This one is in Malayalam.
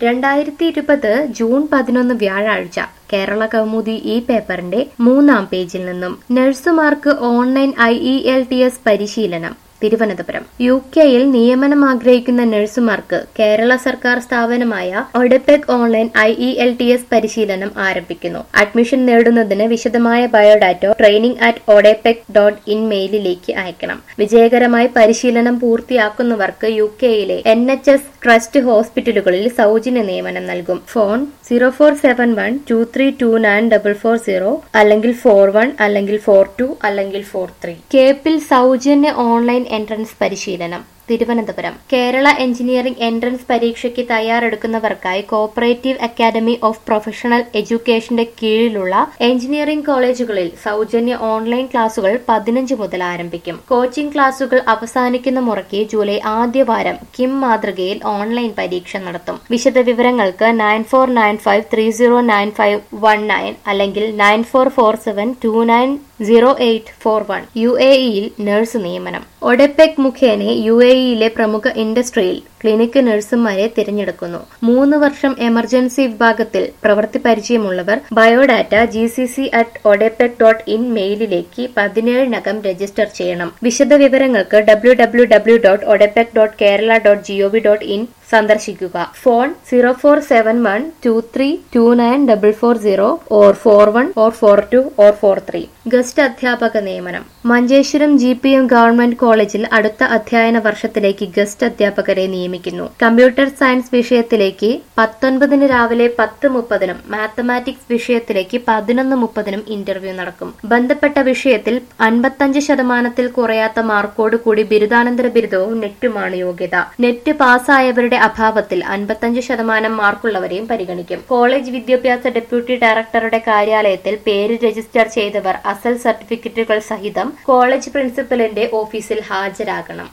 രണ്ടായിരത്തി ഇരുപത് ജൂൺ പതിനൊന്ന് വ്യാഴാഴ്ച കേരള കൗമുദി ഈ പേപ്പറിന്റെ മൂന്നാം പേജിൽ നിന്നും നഴ്സുമാർക്ക് online I E L T S പരിശീലനം തിരുവനന്തപുരം യു കെയിൽ നിയമനം ആഗ്രഹിക്കുന്ന നഴ്സുമാർക്ക് കേരള സർക്കാർ സ്ഥാപനമായ ODEPC online I E L T S പരിശീലനം ആരംഭിക്കുന്നു അഡ്മിഷൻ നേടുന്നതിന് വിശദമായ biodata training at ODEPC dot in മെയിലിലേക്ക് അയക്കണം വിജയകരമായി പരിശീലനം പൂർത്തിയാക്കുന്നവർക്ക് യു കെയിലെ എൻ എച്ച് എസ് ട്രസ്റ്റ് ഹോസ്പിറ്റലുകളിൽ സൗജന്യ നിയമനം നൽകും phone zero four seven one two three two nine double four zero അല്ലെങ്കിൽ ഫോർ വൺ അല്ലെങ്കിൽ ഫോർ ടു അല്ലെങ്കിൽ ഫോർ ത്രീ കേപ്പിൽ സൗജന്യ ഓൺലൈൻ എൻട്രൻസ് പരിശീലനം തിരുവനന്തപുരം കേരള എഞ്ചിനീയറിംഗ് എൻട്രൻസ് പരീക്ഷയ്ക്ക് തയ്യാറെടുക്കുന്നവർക്കായി കോപ്പറേറ്റീവ് അക്കാദമി ഓഫ് പ്രൊഫഷണൽ എഡ്യൂക്കേഷന്റെ കീഴിലുള്ള എഞ്ചിനീയറിംഗ് കോളേജുകളിൽ സൗജന്യ ഓൺലൈൻ ക്ലാസുകൾ പതിനഞ്ച് മുതൽ ആരംഭിക്കും കോച്ചിംഗ് ക്ലാസുകൾ അവസാനിക്കുന്ന മുറയ്ക്ക് ജൂലൈ ആദ്യവാരം കിം മാതൃകയിൽ ഓൺലൈൻ പരീക്ഷ നടത്തും വിശദ വിവരങ്ങൾക്ക് nine four nine five three zero nine five one nine അല്ലെങ്കിൽ nine four four seven two nine zero eight four one U A ഇയിൽ നഴ്സ് നിയമനം ഒഡെപെക് മുഖേന യു എ ഇയിലെ പ്രമുഖ ഇൻഡസ്ട്രിയിൽ ക്ലിനിക്ക് നഴ്സുമാരെ തിരഞ്ഞെടുക്കുന്നു മൂന്ന് വർഷം എമർജൻസി വിഭാഗത്തിൽ പ്രവൃത്തി പരിചയമുള്ളവർ biodata G C C at ODEPC dot in മെയിലിലേക്ക് പതിനേഴിനകം രജിസ്റ്റർ ചെയ്യണം വിശദ വിവരങ്ങൾക്ക് W W W dot ODEPC dot Kerala dot gov dot in സന്ദർശിക്കുക phone zero four seven one two three two nine double four zero or four one or four two or four three guest അധ്യാപക നിയമനം Manjeshwaram G P M government കോളേജിൽ അടുത്ത അധ്യയന വർഷത്തിലേക്ക് ഗസ്റ്റ് അധ്യാപകരെ നിയമിക്കുന്നു കമ്പ്യൂട്ടർ സയൻസ് വിഷയത്തിലേക്ക് പത്തൊൻപതിന് രാവിലെ പത്ത് മുപ്പതിനും മാത്തമാറ്റിക്സ് വിഷയത്തിലേക്ക് പതിനൊന്ന് മുപ്പതിനും ഇന്റർവ്യൂ നടക്കും ബന്ധപ്പെട്ട വിഷയത്തിൽ അൻപത്തഞ്ച് ശതമാനത്തിൽ കുറയാത്ത മാർക്കോട് കൂടി ബിരുദാനന്തര ബിരുദവും നെറ്റുമാണ് യോഗ്യത നെറ്റ് പാസ്സായവരുടെ അഭാവത്തിൽ അൻപത്തഞ്ച് ശതമാനം മാർക്കുള്ളവരെയും പരിഗണിക്കും കോളേജ് വിദ്യാഭ്യാസ ഡെപ്യൂട്ടി ഡയറക്ടറുടെ കാര്യാലയത്തിൽ പേര് രജിസ്റ്റർ ചെയ്തവർ അസൽ സർട്ടിഫിക്കറ്റുകൾ സഹിതം കോളേജ് പ്രിൻസിപ്പലിന്റെ ഓഫീസിൽ ഹാജരാകണം